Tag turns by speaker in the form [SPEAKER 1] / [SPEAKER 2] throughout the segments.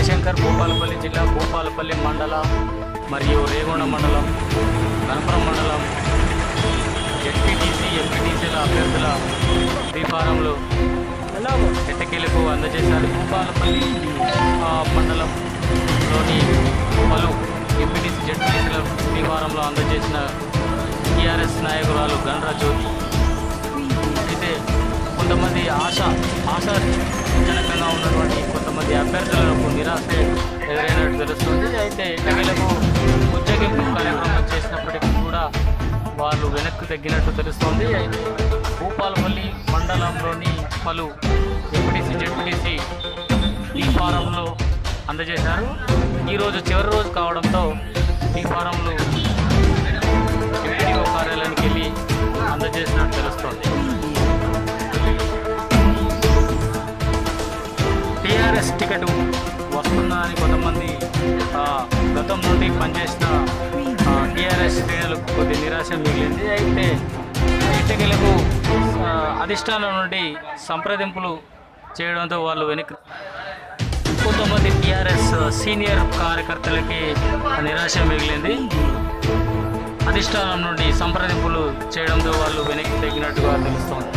[SPEAKER 1] జయశంకర్ భూపాలపల్లి జిల్లా భూపాలపల్లి మండల మరియు రేగొండ మండలం గణపురం మండలం జెడ్పీటీసీ ఎంపీటీసీల అభ్యర్థుల ఫ్రీ ఫారంలు ఎట్టకేలకు అందజేశారు భూపాలపల్లి ఆ, మండలంలోని పలు ఎంపీటీసీ జెడ్పీటీసీల ఫ్రీ ఫారంలో అందజేసిన టీఆర్ఎస్ నాయకురాలు గణరా జ్యోతి అయితే కొంతమంది ఆశ ఆశాజనకంగా ఉన్నటువంటి కొంతమంది అభ్యర్థులకు నిరాశ ఎదురైనట్టు తెలుస్తుంది అయితే ఎన్నికలకు ఉద్యోగింపు కార్యక్రమం చేసినప్పటికీ కూడా వాళ్ళు వెనక్కి తగ్గినట్టు తెలుస్తోంది అయితే భూపాలపల్లి మండలంలోని పలు ఎంపీటీసీ జెడ్పీటీసీ ఈ ఫారంలో అందజేశారు ఈరోజు చివరి రోజు కావడంతో ఈ ఫారంలు ఎంపీడీఓ కార్యాలయానికి వెళ్ళి అందజేసినట్టు తెలుస్తోంది టీఆర్ఎస్ టికెట్ వస్తుందని కొంతమంది ఆ, గతం నుండి పనిచేసిన టీఆర్ఎస్ శ్రేణులకు కొద్ది నిరాశ మిగిలింది అయితే ఎన్నికలకు ఆ, అధిష్టానం నుండి సంప్రదింపులు చేయడంతో వాళ్ళు వెనక్కి కొంతమంది టీఆర్ఎస్ సీనియర్ కార్యకర్తలకి నిరాశ మిగిలింది అధిష్టానం నుండి సంప్రదింపులు చేయడంతో వాళ్ళు వెనక్కి తగ్గినట్టుగా తెలుస్తోంది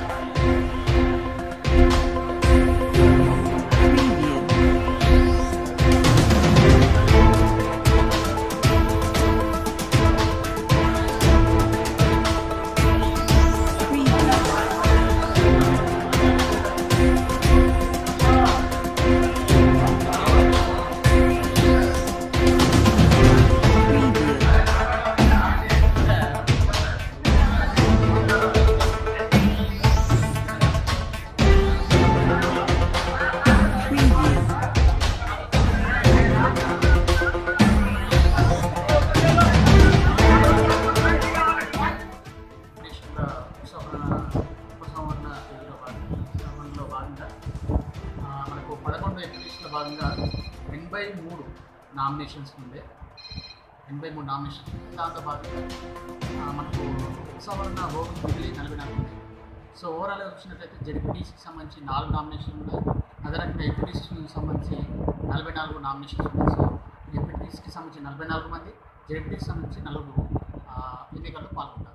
[SPEAKER 2] దేశంలో ఉపసంహరణ ఉపసంహరణ చర్యలో భాగంగా ఉపసంహరణలో భాగంగా ఆ, మనకు పదకొండు ఎపిసోడ్స్లో భాగంగా ఎనభై మూడు నామినేషన్స్ ఉండే ఎనభై మూడు నామినేషన్స్ ఉంది దాంతో భాగంగా ఆ, మనకు ఉపసంహరణ ఓటు మిగిలి నలభై నాలుగు ఉంది సో ఓవరాల్గా చూసినట్లయితే జడ్పీటీసీకి సంబంధించి నాలుగు నామినేషన్లు ఉన్నాయి అదే రకంగా ఎంపీటీసీకి సంబంధించి నలభై నాలుగు నామినేషన్స్ ఉన్నాయి సో ఎంపీటీసీకి సంబంధించి నలభై నాలుగు మంది జడ్పీటీసీకి సంబంధించి నలుగురు ఆ, ఎన్నికల్లో పాల్గొంటారు